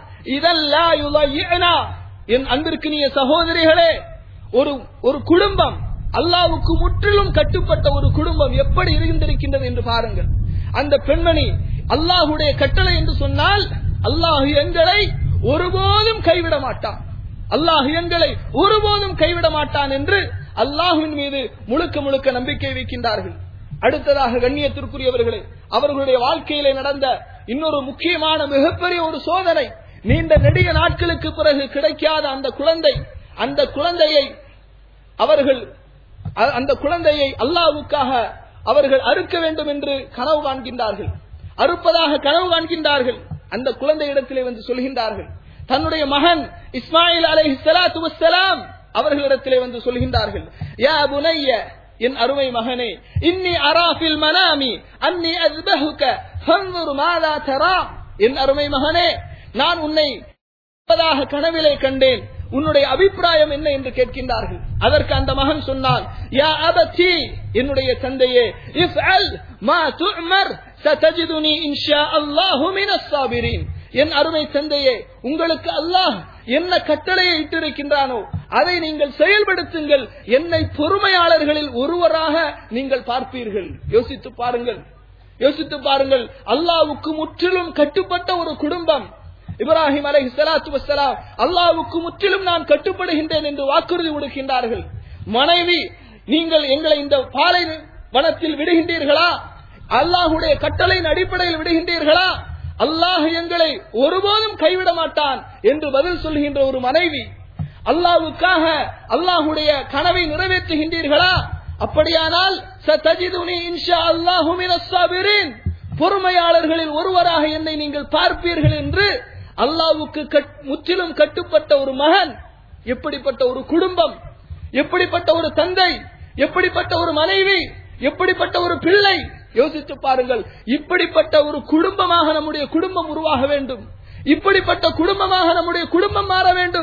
B: இதல்லா என் அன்பிற்கினிய சகோதரிகளே ஒரு ஒரு குடும்பம் அல்லாவுக்கு முற்றிலும் கட்டுப்பட்ட ஒரு குடும்பம் எப்படி இருந்திருக்கின்றது என்று பாருங்கள் அந்த பெண்மணி அல்லாஹுடைய கட்டளை என்று சொன்னால் அல்லாஹு எங்களை ஒருபோதும் கைவிட மாட்டான் அல்லாஹ் எங்களை ஒருபோதும் கைவிட மாட்டான் என்று அல்லாஹுவின் மீது முழுக்க முழுக்க நம்பிக்கை வைக்கின்றார்கள் அடுத்ததாக கண்ணியத்திற்குரியவர்களே அவர்களுடைய வாழ்க்கையிலே நடந்த இன்னொரு முக்கியமான மிகப்பெரிய ஒரு சோதனை நீண்ட நெடிய நாட்களுக்கு பிறகு கிடைக்காத அந்த குழந்தை அந்த குழந்தையை அவர்கள் அந்த குழந்தையை அல்லாவுக்காக அவர்கள் அறுக்க வேண்டும் என்று கனவு காண்கின்றார்கள் அறுப்பதாக கனவு காண்கின்றார்கள் அந்த குழந்தை இடத்திலே வந்து சொல்கின்றார்கள் தன்னுடைய மகன் இஸ்மாயில் அலை சலாத்து வசலாம் அவர்களிடத்திலே வந்து சொல்கின்றார்கள் யா புனைய என் அருமை மகனே இன்னி அராஃபில் மனாமி அன்னி அஸ்பஹுக ஃபன்துர் மாதா தரா என் அருமை மகனே நான் உன்னை கனவிலே கண்டேன் உன்னுடைய அபிப்பிராயம் என்ன என்று கேட்கின்றார்கள் அதற்கு அந்த மகன் சொன்னான் யா அபத்தி என்னுடைய தந்தையே இஃப் அல் மா துமர் சதஜிதுனி இன்ஷா அல்லாஹு மினஸ் சாபிரீன் என் அருமை தந்தையே உங்களுக்கு அல்லாஹ் என்ன கட்டளையை இட்டிருக்கின்றானோ அதை நீங்கள் செயல்படுத்துங்கள் என்னை பொறுமையாளர்களில் ஒருவராக நீங்கள் பார்ப்பீர்கள் யோசித்து பாருங்கள் யோசித்து பாருங்கள் அல்லாவுக்கு முற்றிலும் கட்டுப்பட்ட ஒரு குடும்பம் இப்ராஹிம் அலை சலாத்து வசலாம் அல்லாவுக்கு முற்றிலும் நான் கட்டுப்படுகின்றேன் என்று வாக்குறுதி கொடுக்கின்றார்கள் மனைவி நீங்கள் எங்களை இந்த பாலை வனத்தில் விடுகின்றீர்களா அல்லாஹுடைய கட்டளையின் அடிப்படையில் விடுகின்றீர்களா அல்லாஹ் எங்களை ஒருபோதும் கைவிட மாட்டான் என்று பதில் சொல்கின்ற ஒரு மனைவி அல்லாவுக்காக அல்லாஹுடைய கனவை நிறைவேற்றுகின்றீர்களா அப்படியானால் பொறுமையாளர்களில் ஒருவராக என்னை நீங்கள் பார்ப்பீர்கள் என்று அல்லாவுக்கு முற்றிலும் கட்டுப்பட்ட ஒரு மகன் எப்படிப்பட்ட ஒரு குடும்பம் எப்படிப்பட்ட ஒரு தந்தை எப்படிப்பட்ட ஒரு மனைவி எப்படிப்பட்ட ஒரு பிள்ளை யோசித்து பாருங்கள் இப்படிப்பட்ட ஒரு குடும்பமாக நம்முடைய குடும்பம் உருவாக வேண்டும் இப்படிப்பட்ட குடும்பமாக நம்முடைய குடும்பம் மாற வேண்டும்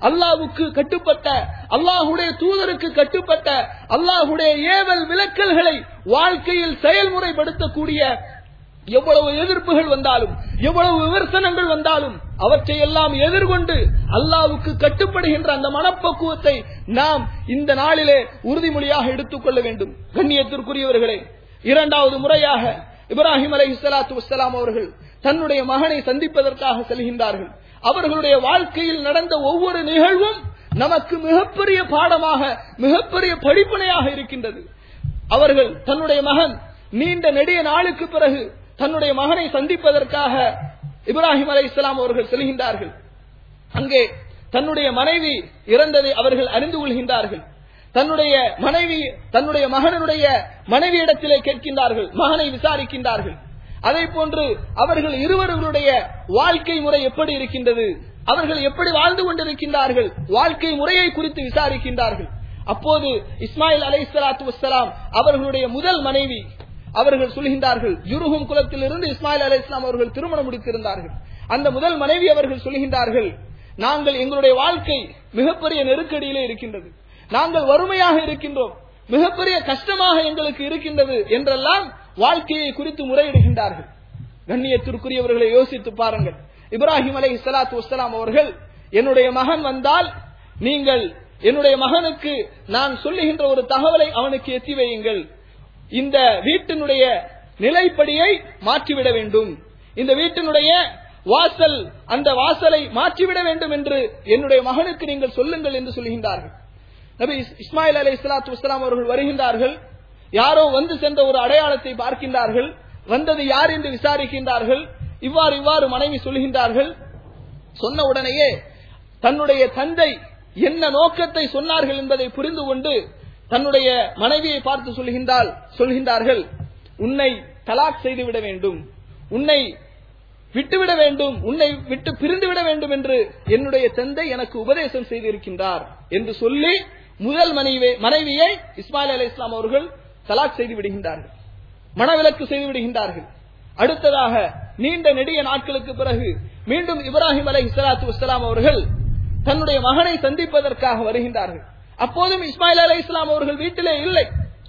B: அல்லாஹ்வுக்கு கட்டுப்பட்ட அல்லாஹுடைய தூதருக்கு கட்டுப்பட்ட அல்லாஹுடைய ஏவல் விலக்கல்களை வாழ்க்கையில் செயல்முறைப்படுத்தக்கூடிய எவ்வளவு எதிர்ப்புகள் வந்தாலும் எவ்வளவு விமர்சனங்கள் வந்தாலும் அவற்றை எல்லாம் எதிர்கொண்டு அல்லாவுக்கு கட்டுப்படுகின்ற அந்த மனப்பக்குவத்தை நாம் இந்த நாளிலே உறுதிமொழியாக எடுத்துக்கொள்ள வேண்டும் கண்ணியத்திற்குரியவர்களே இரண்டாவது முறையாக இப்ராஹிம் அலை சலாத்து வசலாம் அவர்கள் தன்னுடைய மகனை சந்திப்பதற்காக செல்கின்றார்கள் அவர்களுடைய வாழ்க்கையில் நடந்த ஒவ்வொரு நிகழ்வும் நமக்கு மிகப்பெரிய பாடமாக மிகப்பெரிய படிப்பனையாக இருக்கின்றது அவர்கள் தன்னுடைய மகன் நீண்ட நெடிய நாளுக்கு பிறகு தன்னுடைய மகனை சந்திப்பதற்காக இப்ராஹிம் அலை இஸ்லாம் அவர்கள் செல்கின்றார்கள் அங்கே தன்னுடைய மனைவி இறந்ததை அவர்கள் அறிந்து கொள்கின்றார்கள் தன்னுடைய மனைவி தன்னுடைய மகனுடைய மனைவியிடத்திலே கேட்கின்றார்கள் மகனை விசாரிக்கின்றார்கள் அதே போன்று அவர்கள் இருவர்களுடைய வாழ்க்கை முறை எப்படி இருக்கின்றது அவர்கள் எப்படி வாழ்ந்து கொண்டிருக்கின்றார்கள் வாழ்க்கை முறையை குறித்து விசாரிக்கின்றார்கள் அப்போது இஸ்மாயில் அலை சலாத்து வசலாம் அவர்களுடைய முதல் மனைவி அவர்கள் சொல்கின்றார்கள் ஜுருகும் குலத்திலிருந்து இஸ்மாயில் அலை இஸ்லாம் அவர்கள் திருமணம் முடித்திருந்தார்கள் அந்த முதல் மனைவி அவர்கள் சொல்கின்றார்கள் நாங்கள் எங்களுடைய வாழ்க்கை மிகப்பெரிய நெருக்கடியிலே இருக்கின்றது நாங்கள் வறுமையாக இருக்கின்றோம் மிகப்பெரிய கஷ்டமாக எங்களுக்கு இருக்கின்றது என்றெல்லாம் வாழ்க்கையை குறித்து முறையிடுகின்றார்கள் கண்ணியத்திற்குரியவர்களை யோசித்து பாருங்கள் இப்ராஹிம் அலை சலாத்து வசலாம் அவர்கள் என்னுடைய மகன் வந்தால் நீங்கள் என்னுடைய மகனுக்கு நான் சொல்லுகின்ற ஒரு தகவலை அவனுக்கு எத்தி வையுங்கள் இந்த வீட்டினுடைய நிலைப்படியை மாற்றிவிட வேண்டும் இந்த வீட்டினுடைய வாசல் அந்த வாசலை மாற்றிவிட வேண்டும் என்று என்னுடைய மகனுக்கு நீங்கள் சொல்லுங்கள் என்று சொல்கின்றார்கள் நபி இஸ்மாயில் அலி இஸ்லாத்து வஸ்லாம் அவர்கள் வருகின்றார்கள் யாரோ வந்து சென்ற ஒரு அடையாளத்தை பார்க்கின்றார்கள் வந்தது யார் என்று விசாரிக்கின்றார்கள் இவ்வாறு இவ்வாறு மனைவி சொல்கின்றார்கள் சொன்ன உடனேயே தன்னுடைய தந்தை என்ன நோக்கத்தை சொன்னார்கள் என்பதை புரிந்து கொண்டு தன்னுடைய மனைவியை பார்த்து சொல்கின்றால் சொல்கின்றார்கள் உன்னை தலாக் செய்துவிட வேண்டும் உன்னை விட்டுவிட வேண்டும் உன்னை விட்டு பிரிந்து விட வேண்டும் என்று என்னுடைய தந்தை எனக்கு உபதேசம் செய்திருக்கின்றார் என்று சொல்லி முதல் மனைவி மனைவியை இஸ்மாயில் அலி இஸ்லாம் அவர்கள் தலாக் செய்து விடுகின்றார்கள் மனவிலக்கு செய்து விடுகின்றார்கள் அடுத்ததாக நீண்ட நெடிய நாட்களுக்கு பிறகு மீண்டும் இப்ராஹிம் அலை இஸ்லாத்து வஸ்லாம் அவர்கள் தன்னுடைய மகனை சந்திப்பதற்காக வருகின்றார்கள் அப்போதும் இஸ்மாயில் அலை இஸ்லாம் அவர்கள் வீட்டிலே இல்லை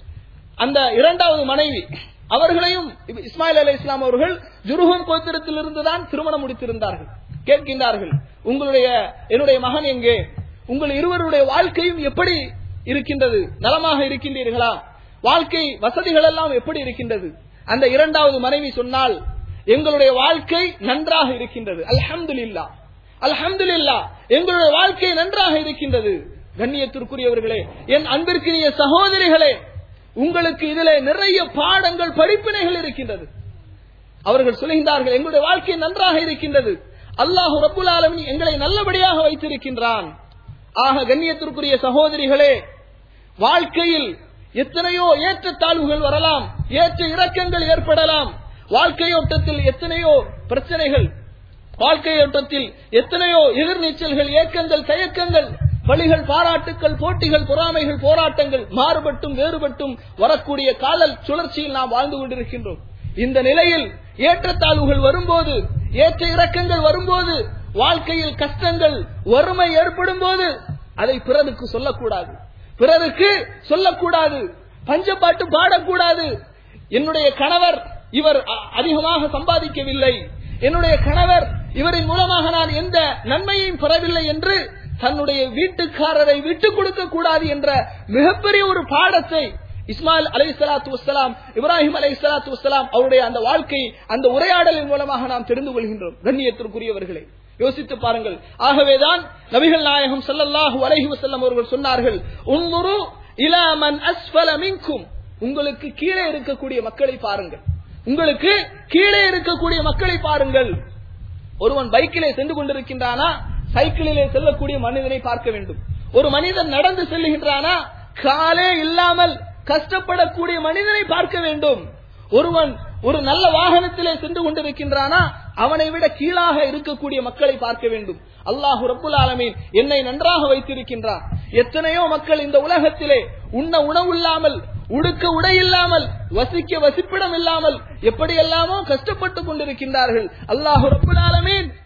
B: அந்த இரண்டாவது மனைவி அவர்களையும் இஸ்மாயில் அலி இஸ்லாம் அவர்கள் ஜுருஹன் கோத்திரத்தில் இருந்துதான் திருமணம் முடித்திருந்தார்கள் கேட்கின்றார்கள் உங்களுடைய என்னுடைய மகன் எங்கே உங்கள் இருவருடைய வாழ்க்கையும் எப்படி இருக்கின்றது நலமாக இருக்கின்றீர்களா வாழ்க்கை வசதிகள் எல்லாம் எப்படி இருக்கின்றது அந்த இரண்டாவது மனைவி சொன்னால் எங்களுடைய வாழ்க்கை நன்றாக இருக்கின்றது அல்ஹம்துலில்லா அல்ஹம்துலில்லா எங்களுடைய வாழ்க்கை நன்றாக இருக்கின்றது கண்ணியத்திற்குரியவர்களே என் அன்பிற்குரிய சகோதரிகளே உங்களுக்கு இதிலே நிறைய பாடங்கள் படிப்பினைகள் இருக்கின்றது அவர்கள் சொல்கின்றார்கள் எங்களுடைய வாழ்க்கை நன்றாக இருக்கின்றது அல்லாஹு ரபுல் ஆலமின் எங்களை நல்லபடியாக வைத்திருக்கின்றான் ஆக கண்ணியத்திற்குரிய சகோதரிகளே வாழ்க்கையில் எத்தனையோ ஏற்றத்தாழ்வுகள் வரலாம் ஏற்ற இறக்கங்கள் ஏற்படலாம் வாழ்க்கையோட்டத்தில் எத்தனையோ பிரச்சனைகள் வாழ்க்கையோட்டத்தில் எத்தனையோ எதிர்நீச்சல்கள் ஏக்கங்கள் தயக்கங்கள் வழிகள் பாராட்டுக்கள் போட்டிகள் பொறாமைகள் போராட்டங்கள் மாறுபட்டும் வேறுபட்டும் வரக்கூடிய காலல் சுழற்சியில் நாம் வாழ்ந்து கொண்டிருக்கின்றோம் இந்த நிலையில் ஏற்றத்தாழ்வுகள் வரும்போது ஏற்ற இறக்கங்கள் வரும்போது வாழ்க்கையில் கஷ்டங்கள் வறுமை ஏற்படும் போது அதை பிறருக்கு சொல்லக்கூடாது பிறருக்கு சொல்லக்கூடாது பஞ்சப்பாட்டு பாடக்கூடாது என்னுடைய கணவர் இவர் அதிகமாக சம்பாதிக்கவில்லை என்னுடைய கணவர் இவரின் மூலமாக நான் எந்த நன்மையையும் பெறவில்லை என்று தன்னுடைய வீட்டுக்காரரை விட்டுக் கொடுக்க கூடாது என்ற மிகப்பெரிய ஒரு பாடத்தை இஸ்மாயில் அலை சலாத்து வசலாம் இப்ராஹிம் அலை சலாத்து வசலாம் அவருடைய அந்த வாழ்க்கை அந்த உரையாடலின் மூலமாக நாம் தெரிந்து கொள்கின்றோம் கண்ணியத்திற்குரியவர்களே யோசித்து பாருங்கள் ஆகவேதான் நபிகள் நாயகம் சல்லல்லாஹு அலைஹி வசல்லம் அவர்கள் சொன்னார்கள் உன்னுரு இலாமன் அஸ்வல மின்கும் உங்களுக்கு கீழே இருக்கக்கூடிய மக்களை பாருங்கள் உங்களுக்கு கீழே இருக்கக்கூடிய மக்களை பாருங்கள் ஒருவன் பைக்கிலே சென்று கொண்டிருக்கின்றானா சைக்கிளிலே செல்லக்கூடிய மனிதனை பார்க்க வேண்டும் ஒரு மனிதன் நடந்து செல்லுகின்றானா காலே இல்லாமல் கஷ்டப்படக்கூடிய மனிதனை பார்க்க வேண்டும் ஒருவன் ஒரு நல்ல வாகனத்திலே சென்று கொண்டிருக்கின்றானா அவனை விட கீழாக இருக்கக்கூடிய மக்களை பார்க்க வேண்டும் அல்லாஹு ரப்புல் ஆலமீன் என்னை நன்றாக வைத்திருக்கின்றான் எத்தனையோ மக்கள் இந்த உலகத்திலே உண்ண உணவு இல்லாமல் உடுக்க உடை இல்லாமல் வசிக்க வசிப்பிடம் இல்லாமல் எப்படியெல்லாமோ கஷ்டப்பட்டுக் கொண்டிருக்கின்றார்கள் அல்லாஹு ரப்புல் ஆலமீன்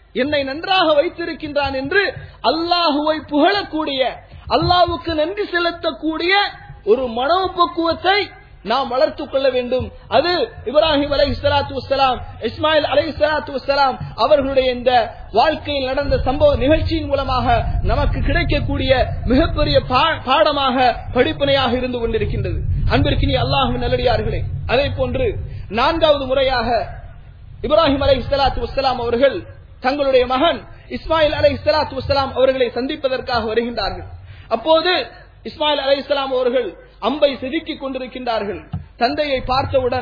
B: என்னை நன்றாக வைத்திருக்கின்றான் என்று அல்லாஹுவை புகழக்கூடிய அல்லாஹ்வுக்கு நன்றி செலுத்தக்கூடிய ஒரு மனோபக்குவத்தை நாம் வளர்த்துக் கொள்ள வேண்டும் அது இப்ராஹிம் அலை சலாத்து வசலாம் இஸ்மாயில் அலை சலாத்து வசலாம் அவர்களுடைய இந்த வாழ்க்கையில் நடந்த சம்பவ நிகழ்ச்சியின் மூலமாக நமக்கு கிடைக்கக்கூடிய மிகப்பெரிய பா- பாடமாக படிப்பினையாக இருந்து கொண்டிருக்கின்றது அன்பிற்கினி அல்லாஹுவின் நல்லடியார்களே அதே போன்று நான்காவது முறையாக இப்ராஹிம் அலை சலாத்து வசலாம் அவர்கள் தங்களுடைய மகன் இஸ்மாயில் அலை சலாத்து வசலாம் அவர்களை சந்திப்பதற்காக வருகின்றார்கள் அப்போது இஸ்மாயில் அலை அவர்கள் அம்பை செதுக்கிக் கொண்டிருக்கின்றார்கள் தந்தையை பார்த்தவுடன்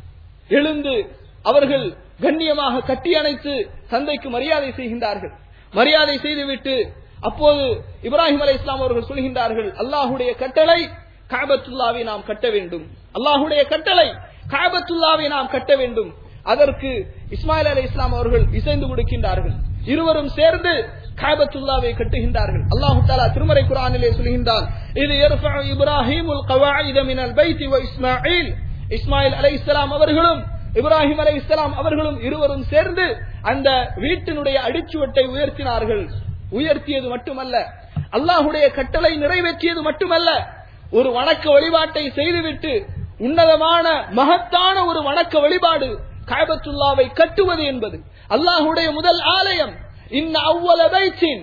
B: எழுந்து அவர்கள் கண்ணியமாக கட்டி அணைத்து தந்தைக்கு மரியாதை செய்கின்றார்கள் மரியாதை செய்துவிட்டு அப்போது இப்ராஹிம் அலை இஸ்லாம் அவர்கள் சொல்கின்றார்கள் அல்லாஹுடைய கட்டளை காபத்துல்லாவை நாம் கட்ட வேண்டும் அல்லாஹுடைய கட்டளை காபத்துல்லாவை நாம் கட்ட வேண்டும் அதற்கு இஸ்மாயில் அலை இஸ்லாம் அவர்கள் இசைந்து கொடுக்கின்றார்கள் இருவரும் சேர்ந்து காபத்துல்லாவை கட்டுகின்றார்கள் அல்லாஹு தாலா திருமறை குரானிலே சொல்கின்றான் இது யர்ஃபஉ இப்ராஹீமுல் கவாயித மினல் பைத்தி வ இஸ்மாயில் இஸ்மாயில் அலைஹிஸ்ஸலாம் அவர்களும் இப்ராஹிம் அலைஹிஸ்ஸலாம் அவர்களும் இருவரும் சேர்ந்து அந்த வீட்டினுடைய அடிச்சுவட்டை உயர்த்தினார்கள் உயர்த்தியது மட்டுமல்ல அல்லாஹுடைய கட்டளை நிறைவேற்றியது மட்டுமல்ல ஒரு வணக்க வழிபாட்டை செய்துவிட்டு உன்னதமான மகத்தான ஒரு வணக்க வழிபாடு காபத்துல்லாவை கட்டுவது என்பது அல்லாஹுடைய முதல் ஆலயம் இன்ன அவ்வள பைத்தின்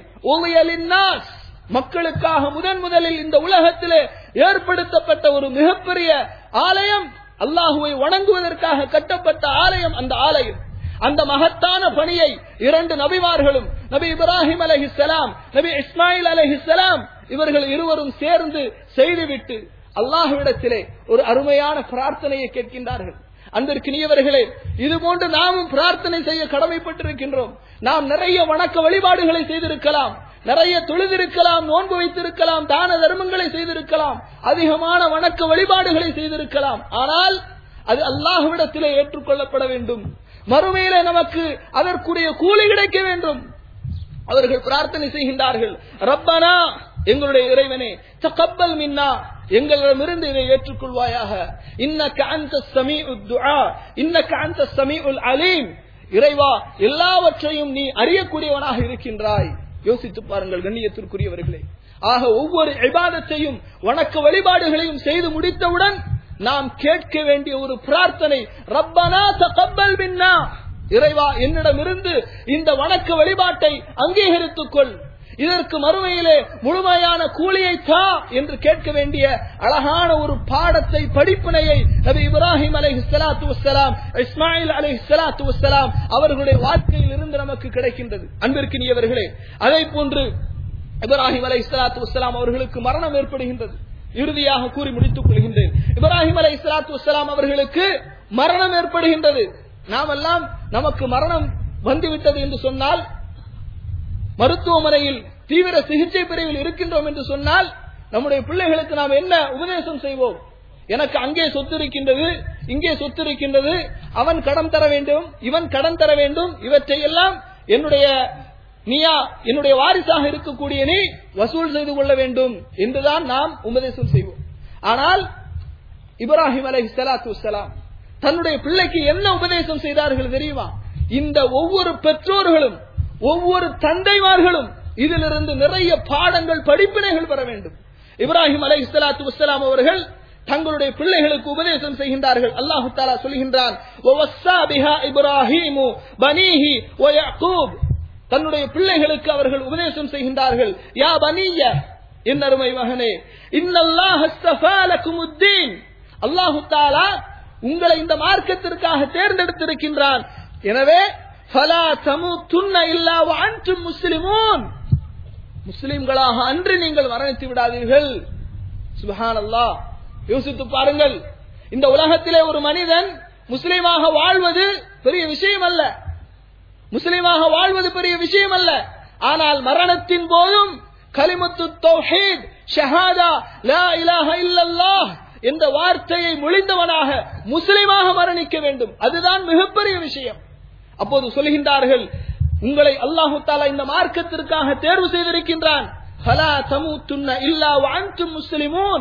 B: நாஸ் மக்களுக்காக முதன் முதலில் இந்த உலகத்திலே ஏற்படுத்தப்பட்ட ஒரு மிகப்பெரிய ஆலயம் அல்லாஹுவை வணங்குவதற்காக கட்டப்பட்ட ஆலயம் அந்த ஆலயம் அந்த மகத்தான பணியை இரண்டு நபிமார்களும் நபி இப்ராஹிம் அலைஹிஸ்ஸலாம் நபி இஸ்மாயில் அலைஹிஸ்ஸலாம் இவர்கள் இருவரும் சேர்ந்து செய்துவிட்டு அல்லாஹ்விடத்திலே ஒரு அருமையான பிரார்த்தனையை கேட்கின்றார்கள் அன்பிற்கினியவர்களே இது போன்று நாமும் பிரார்த்தனை செய்ய கடமைப்பட்டிருக்கின்றோம் நாம் நிறைய வணக்க வழிபாடுகளை செய்திருக்கலாம் நிறைய தொழுதிருக்கலாம் நோன்பு வைத்திருக்கலாம் தான தர்மங்களை செய்திருக்கலாம் அதிகமான வணக்க வழிபாடுகளை செய்திருக்கலாம் ஆனால் அது அல்லாஹ்விடத்திலே ஏற்றுக்கொள்ளப்பட வேண்டும் மறுமையிலே நமக்கு அதற்குரிய கூலி கிடைக்க வேண்டும் அவர்கள் பிரார்த்தனை செய்கின்றார்கள் ரப்பனா எங்களுடைய இறைவனே தகப்பல் மின்னா எங்களிடமிருந்து இதை ஏற்றுக்கொள்வாயாக இன்னக்க அந்த சமீஉத் துஆ இன்னக்க அந்த சமீஉல் அலீம் இறைவா எல்லாவற்றையும் நீ அறியக்கூடியவனாக இருக்கின்றாய் யோசித்து பாருங்கள் கண்ணியத்திற்குரியவர்களே ஆக ஒவ்வொரு இபாதத்தையும் வணக்க வழிபாடுகளையும் செய்து முடித்தவுடன் நாம் கேட்க வேண்டிய ஒரு பிரார்த்தனை ரப்பனா தகப்பல் மின்னா இறைவா என்னிடமிருந்து இந்த வணக்க வழிபாட்டை அங்கீகரித்துக் கொள் இதற்கு மறுமையிலே முழுமையான கூலியை தா என்று கேட்க வேண்டிய அழகான ஒரு பாடத்தை படிப்பினையை நபி இப்ராஹிம் அலை சலாத்து வசலாம் இஸ்மாயில் அலை சலாத்து வசலாம் அவர்களுடைய வாழ்க்கையில் இருந்து நமக்கு கிடைக்கின்றது அன்பிற்கினியவர்களே அதை போன்று இப்ராஹிம் அலை சலாத்து வசலாம் அவர்களுக்கு மரணம் ஏற்படுகின்றது இறுதியாக கூறி முடித்துக் கொள்கின்றேன் இப்ராஹிம் அலை சலாத்து வசலாம் அவர்களுக்கு மரணம் ஏற்படுகின்றது நாமெல்லாம் நமக்கு மரணம் வந்துவிட்டது என்று சொன்னால் மருத்துவமனையில் தீவிர சிகிச்சை பிரிவில் இருக்கின்றோம் என்று சொன்னால் நம்முடைய பிள்ளைகளுக்கு நாம் என்ன உபதேசம் செய்வோம் எனக்கு அங்கே சொத்து இருக்கின்றது இங்கே சொத்து இருக்கின்றது அவன் கடன் தர வேண்டும் இவன் கடன் தர வேண்டும் இவற்றை எல்லாம் என்னுடைய நீயா என்னுடைய வாரிசாக இருக்கக்கூடிய நீ வசூல் செய்து கொள்ள வேண்டும் என்றுதான் நாம் உபதேசம் செய்வோம் ஆனால் இப்ராஹிம் அலை சலாத்து வலாம் தன்னுடைய பிள்ளைக்கு என்ன உபதேசம் செய்தார்கள் தெரியுமா இந்த ஒவ்வொரு பெற்றோர்களும் ஒவ்வொரு தந்தைமார்களும் இதிலிருந்து நிறைய பாடங்கள் படிப்பினைகள் பெற வேண்டும் இப்ராஹிம் அலை சலாத்து வலாம் அவர்கள் தங்களுடைய பிள்ளைகளுக்கு உபதேசம் செய்கின்றார்கள் அல்லாஹு தாலா சொல்கின்றான் "வவஸ்ஸா பிஹா இப்ராஹீமு பனீஹி வ யஅகூப்." தன்னுடைய பிள்ளைகளுக்கு அவர்கள் உபதேசம் செய்கின்றார்கள் யா பனிய என் அருமை மகனே இன்னல்லாஹ் அஸ்தஃபா லகுமுத்தீன் அல்லாஹு தாலா உங்களை இந்த மார்க்கத்திற்காக தேர்ந்தெடுத்திருக்கின்றான் எனவே ஃபலா தமுத்துன்ன இல்லா வ அன்தும் முஸ்லிமூன் முஸ்லிம்களாக அன்று நீங்கள் மரணித்து விடாதீர்கள் சுபஹானல்லாஹ் யோசித்து பாருங்கள் இந்த உலகத்திலே ஒரு மனிதன் முஸ்லிமாக வாழ்வது பெரிய விஷயம் அல்ல முஸ்லிமாக வாழ்வது பெரிய விஷயம் அல்ல ஆனால் மரணத்தின் போதும் கலிமத்து தௌஹீத் ஷஹாதா லா இலாஹ இல்லல்லாஹ் என்ற வார்த்தையை மொழிந்தவனாக முஸ்லிமாக மரணிக்க வேண்டும் அதுதான் மிகப்பெரிய விஷயம் அப்போது சொல்கின்றார்கள் உங்களை அல்லாஹு தாலா இந்த மார்க்கத்திற்காக தேர்வு செய்திருக்கின்றான் ஃபலா தமூத்துன்ன இல்லா வஅன்தும் முஸ்லிமூன்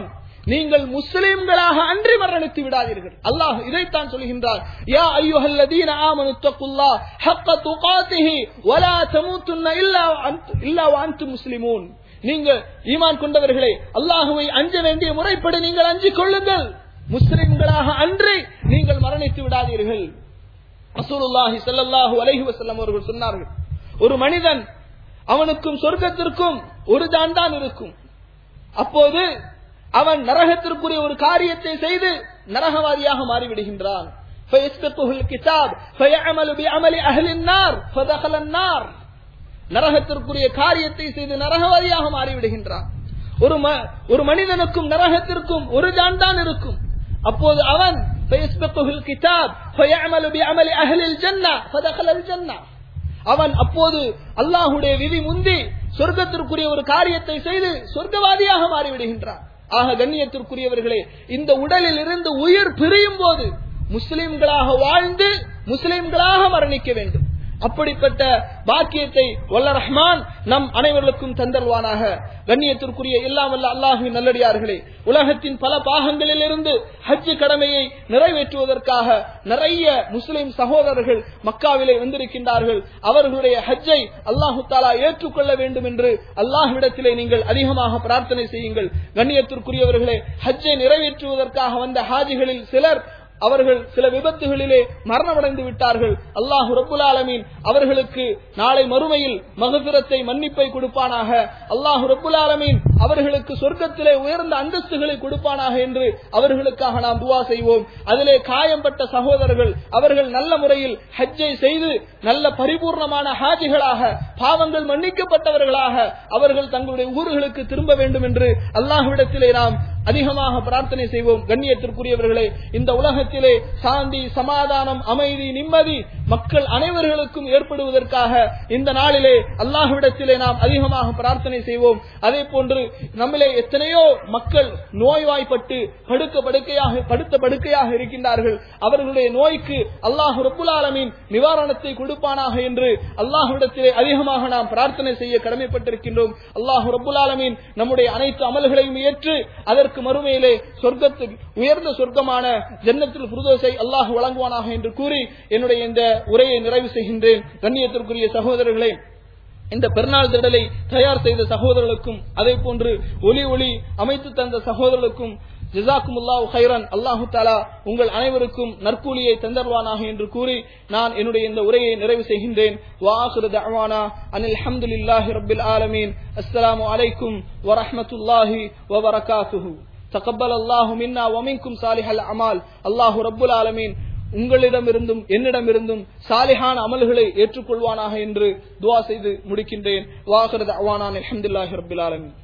B: நீங்கள் முஸ்லிம்களாக அன்றி மரணித்து விடாதீர்கள் அல்லாஹ் இதைத்தான் சொல்கின்றார் யா ஐயுஹல்லதீன ஆமனு தக்குல்லாஹ் ஹக்க துகாத்திஹி வலா தமூத்துன்ன இல்லா அன்து- இல்லா வஅன்தும் முஸ்லிமூன் நீங்கள் ஈமான் கொண்டவர்களே அல்லாஹுவை அஞ்ச வேண்டிய முறைப்படி நீங்கள் அஞ்சிக் கொள்ளுங்கள் முஸ்லிம்களாக அன்றி நீங்கள் மரணித்து விடாதீர்கள் ரசூலுல்லாஹி ஸல்லல்லாஹு அலைஹி வஸல்லம் அவர்கள் சொன்னார்கள் ஒரு மனிதன் அவனுக்கும் சொர்க்கத்திற்கும் ஒரு தான் தான் இருக்கும் அப்போது அவன் நரகத்திற்குரிய ஒரு காரியத்தை செய்து நரகவாதியாக மாறிவிடுகின்றான் فيسبقه الكتاب فيعمل بعمل أهل النار فدخل النار நரகத்திற்குரிய காரியத்தை செய்து நரகவாதியாக மாறிவிடுகின்றான் ஒரு ம- ஒரு மனிதனுக்கும் நரகத்திற்கும் ஒரு ஜான் தான் இருக்கும் அப்போது அவன் فيسبقه الكتاب فيعمل بعمل أهل الجنة فدخل الجنة அவன் அப்போது அல்லாஹுடைய விதி முந்தி சொர்க்கத்திற்குரிய ஒரு காரியத்தை செய்து சொர்க்கவாதியாக மாறிவிடுகின்றான் ஆக கண்ணியத்திற்குரியவர்களே இந்த உடலில் இருந்து உயிர் பிரியும் போது முஸ்லிம்களாக வாழ்ந்து முஸ்லிம்களாக மரணிக்க வேண்டும் அப்படிப்பட்ட பாக்கியத்தை வல்ல ரஹ்மான் நம் அனைவருக்கும் தந்தல்வானாக கண்ணியத்திற்குரிய எல்லாம் வல்ல அல்லாஹுவின் நல்லடியார்களே உலகத்தின் பல பாகங்களில் இருந்து ஹஜ் கடமையை நிறைவேற்றுவதற்காக நிறைய முஸ்லிம் சகோதரர்கள் மக்காவிலே வந்திருக்கின்றார்கள் அவர்களுடைய ஹஜ்ஜை அல்லாஹு தாலா ஏற்றுக்கொள்ள வேண்டும் என்று அல்லாஹ்விடத்திலே நீங்கள் அதிகமாக பிரார்த்தனை செய்யுங்கள் கண்ணியத்திற்குரியவர்களே ஹஜ்ஜை நிறைவேற்றுவதற்காக வந்த ஹாஜிகளில் சிலர் அவர்கள் சில விபத்துகளிலே மரணமடைந்து விட்டார்கள் அல்லாஹு ரப்புல் ஆலமீன் அவர்களுக்கு நாளை மறுமையில் மகபிரத்தை மன்னிப்பை கொடுப்பானாக அல்லாஹு ரப்புல் ஆலமீன் அவர்களுக்கு சொர்க்கத்திலே உயர்ந்த அந்தஸ்துகளை கொடுப்பானாக என்று அவர்களுக்காக நாம் துவா செய்வோம் அதிலே காயம்பட்ட சகோதரர்கள் அவர்கள் நல்ல முறையில் ஹஜ்ஜை செய்து நல்ல பரிபூர்ணமான ஹாஜிகளாக பாவங்கள் மன்னிக்கப்பட்டவர்களாக அவர்கள் தங்களுடைய ஊர்களுக்கு திரும்ப வேண்டும் என்று அல்லாஹ்விடத்திலே நாம் அதிகமாக பிரார்த்தனை செய்வோம் கண்ணியத்திற்குரியவர்களே இந்த உலகத்திலே சாந்தி சமாதானம் அமைதி நிம்மதி மக்கள் அனைவர்களுக்கும் ஏற்படுவதற்காக இந்த நாளிலே அல்லாஹ்விடத்திலே நாம் அதிகமாக பிரார்த்தனை செய்வோம் அதே போன்று நம்மிலே எத்தனையோ மக்கள் நோய்வாய்ப்பட்டு படுக்க படுக்கையாக படுத்த படுக்கையாக இருக்கின்றார்கள் அவர்களுடைய நோய்க்கு அல்லாஹ் ரப்புல் ஆலமீன் நிவாரணத்தை கொடுப்பானாக என்று அல்லாஹ்விடத்திலே அதிகமாக நாம் பிரார்த்தனை செய்ய கடமைப்பட்டிருக்கின்றோம் அல்லாஹ் ரப்புல் ஆலமீன் நம்முடைய அனைத்து அமல்களையும் ஏற்று அதற்கு மறுமையிலே சொர்க்கத்துக்கு உயர்ந்த சொர்க்கமான ஜன்னத்தில் புருதோசை அல்லாஹ் வழங்குவானாக என்று கூறி என்னுடைய இந்த உரையை நிறைவு செய்கின்றேன் கண்ணியத்திற்குரிய சகோதரர்களே இந்த பெருநாள் திடலை தயார் செய்த சகோதரர்களுக்கும் அதே போன்று ஒலி ஒளி அமைத்து தந்த சகோதரர்களுக்கும் ஜிசாக்கும் அல்லாஹ் ஹைரன் அல்லாஹு தாலா உங்கள் அனைவருக்கும் நற்கூலியை தந்தருவானாக என்று கூறி நான் என்னுடைய இந்த உரையை நிறைவு செய்கின்றேன் வாஹிரு தஅவானா அனில் ஹம்துலில்லாஹி ரப்பில் ஆலமீன் அஸ்ஸலாமு அலைக்கும் வரஹ்மத்துல்லாஹி வபரகாத்துஹு தகப்பல் அல்லாஹு மின்னா வமின்கும் சாலிஹல் அமால் அல்லாஹு ரப்புல் ஆலமீன் உங்களிடமிருந்தும் என்னிடமிருந்தும் சாலிஹான அமல்களை ஏற்றுக்கொள்வானாக என்று துவா செய்து முடிக்கின்றேன் வாஹிரு தஅவானா அனில் ஹம்துலில்லாஹி ரப்பில் ஆலமீன்